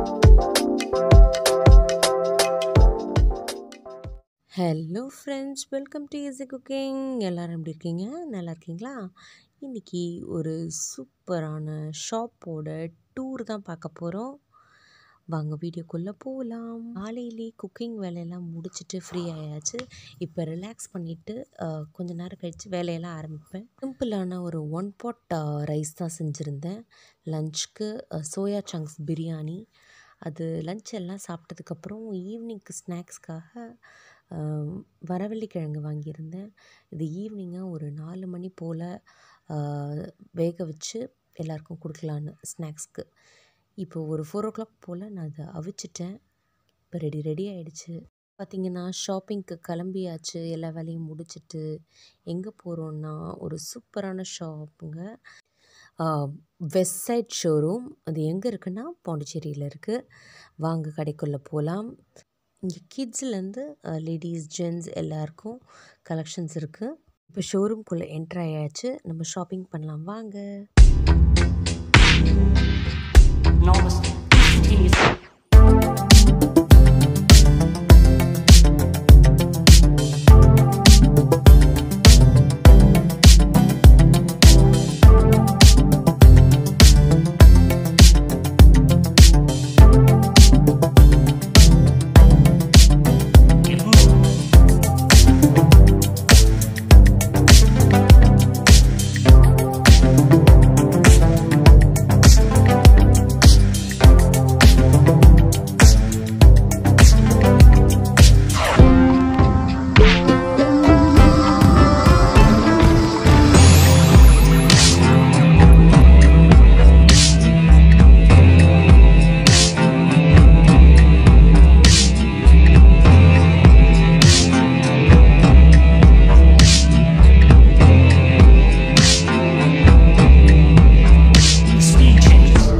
Hello friends welcome to easy cooking எல்லோரும் எப்படி இருக்கீங்க நல்லா இருக்கீங்களா இன்றைக்கி ஒரு சூப்பரான ஷாப்போட டூர் தான் பார்க்க போகிறோம் வாங்க வீடியோக்குள்ளே போகலாம் காலையிலே குக்கிங் வேலையெல்லாம் முடிச்சுட்டு ஃப்ரீ ஆயாச்சு இப்போ ரிலாக்ஸ் பண்ணிவிட்டு கொஞ்ச நேரம் கழித்து வேலையெல்லாம் ஆரம்பிப்பேன் சிம்பிளான ஒரு ஒன் பாட் ரைஸ் தான் செஞ்சுருந்தேன் லஞ்சுக்கு சோயா சங்க்ஸ் பிரியாணி அது லஞ்ச் எல்லாம் சாப்பிட்டதுக்கப்புறம் ஈவினிங்க்கு ஸ்நாக்ஸ்க்காக வரவள்ளிக்கிழங்கு வாங்கியிருந்தேன் இது ஈவினிங்காக ஒரு நாலு மணி போல் வேக வச்சு எல்லாருக்கும் கொடுக்கலான்னு ஸ்நாக்ஸ்க்கு இப்போ ஒரு ஃபோர் ஓ கிளாக் போல் நான் அதை அவிச்சிட்டேன் இப்போ ரெடி ரெடி ஆகிடுச்சு பார்த்திங்கன்னா ஷாப்பிங்க்கு கிளம்பியாச்சு எல்லா வேலையும் முடிச்சுட்டு எங்கே போகிறோன்னா ஒரு சூப்பரான ஷாப்புங்க வெஸ்ட் சைட் ஷோரூம் அது எங்கே இருக்குன்னா பாண்டிச்சேரியில் இருக்குது வாங்க கடைக்குள்ளே போகலாம் இங்கே கிட்ஸ்லேருந்து லேடிஸ் ஜென்ஸ் எல்லாருக்கும் கலெக்ஷன்ஸ் இருக்குது இப்போ ஷோரூம்குள்ளே என்ட்ரு ஆயாச்சு நம்ம ஷாப்பிங் பண்ணலாம் வாங்க enormous instantaneous Get moving. The speed changes.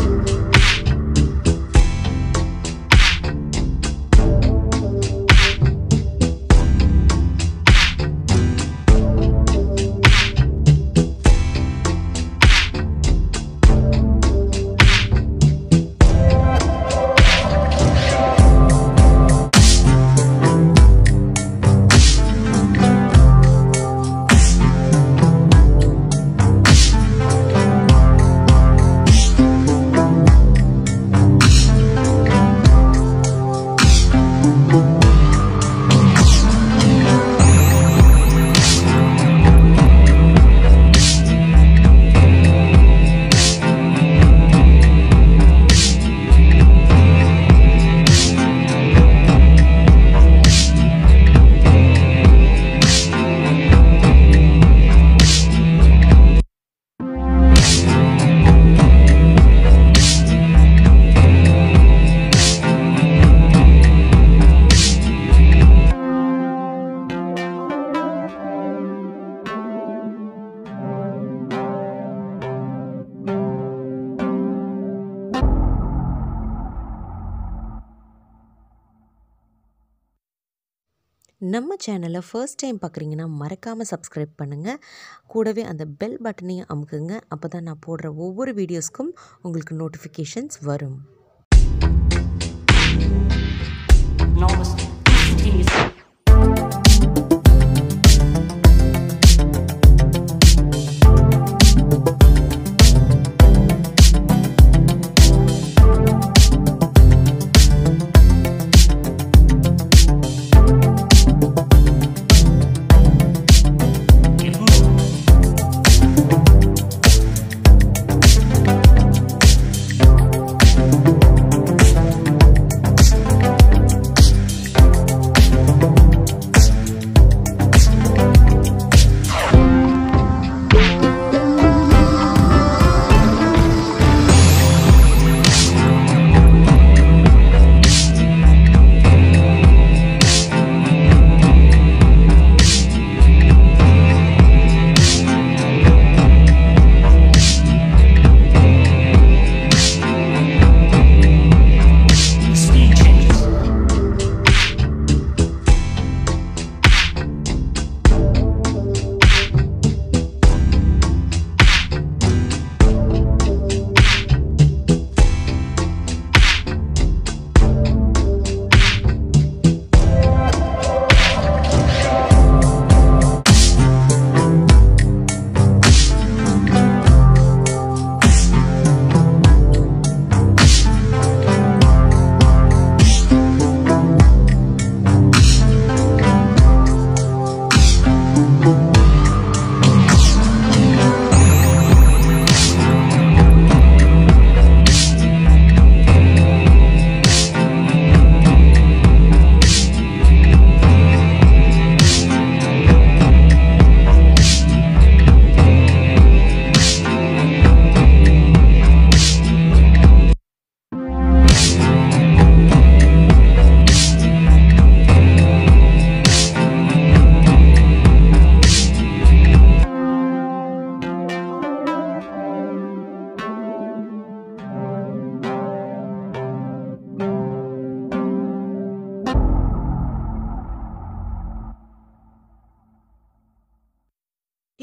நம்ம சேனலை ஃபர்ஸ்ட் டைம் பார்க்குறீங்கன்னா மறக்காமல் சப்ஸ்கிரைப் பண்ணுங்கள் கூடவே அந்த பெல் பட்டனையும் அமுக்குங்க அப்போ தான் நான் போடுற ஒவ்வொரு வீடியோஸ்க்கும் உங்களுக்கு நோட்டிஃபிகேஷன்ஸ் வரும் Enormous instantaneous Get moving. இப்போ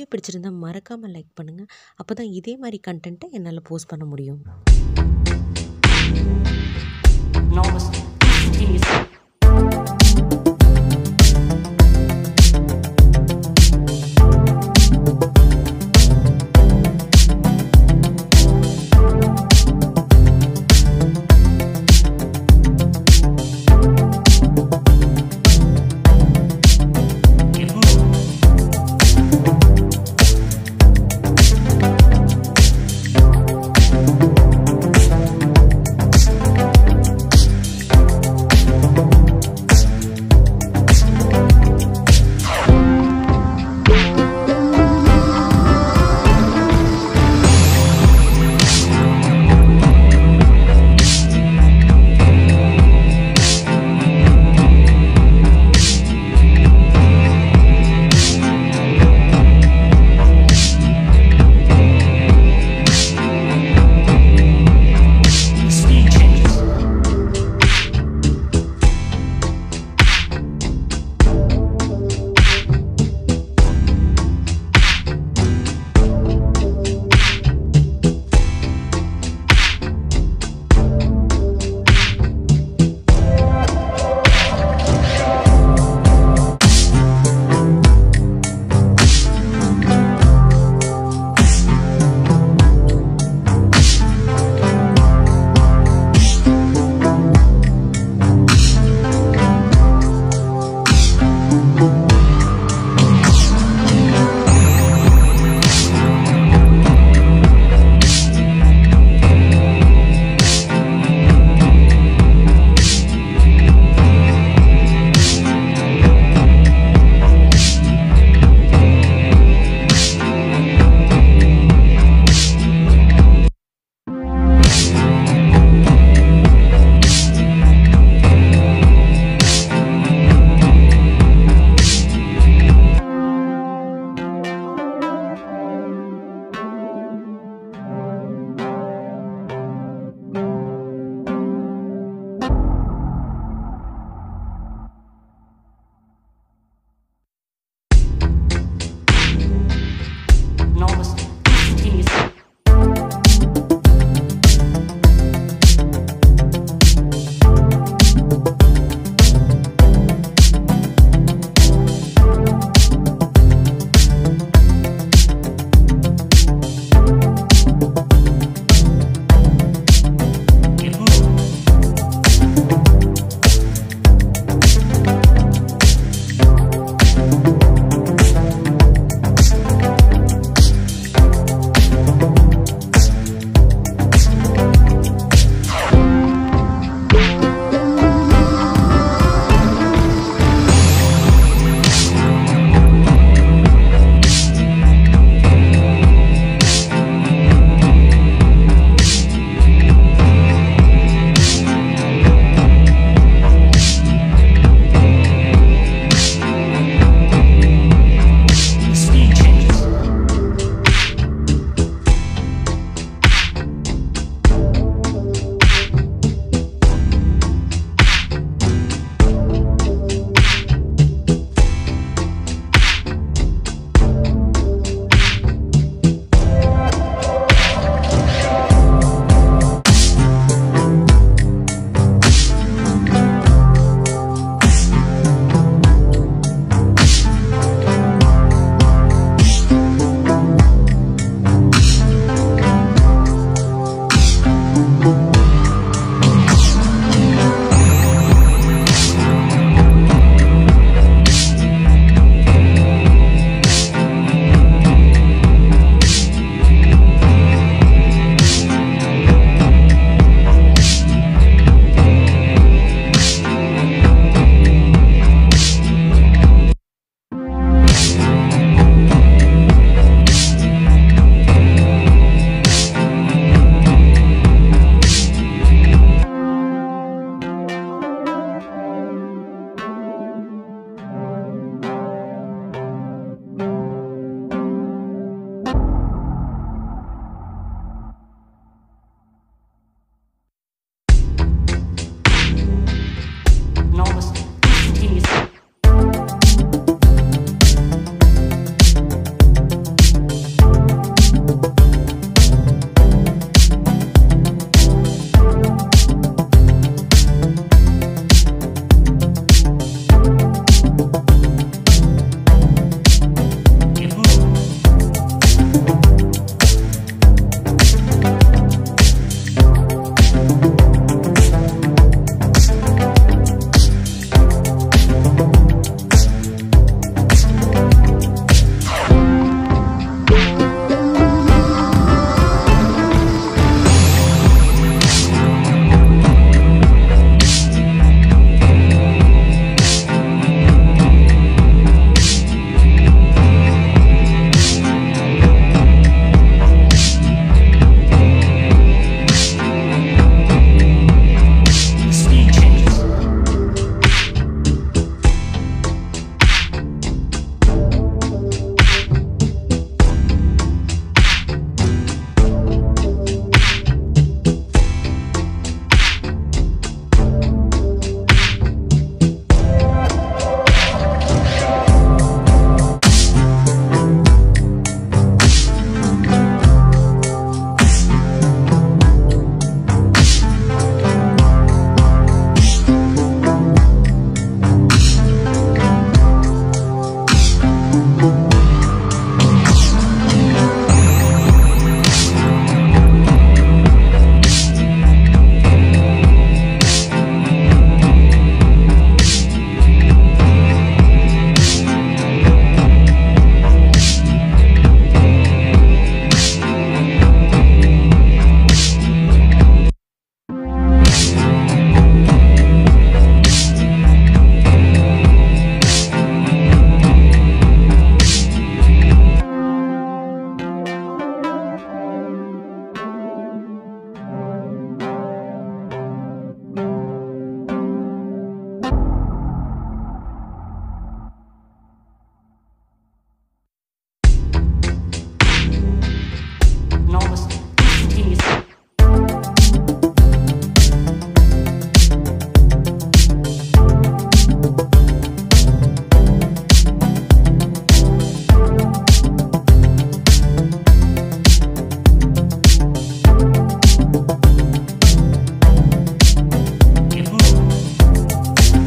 பிடிச்சிருந்தா மறக்காமல் லைக் பண்ணுங்கள் அப்போ தான் இதே மாதிரி கண்டென்ட்டை என்னால் போஸ்ட் பண்ண முடியும் Namaste. Continuously. Give move.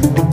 பாய்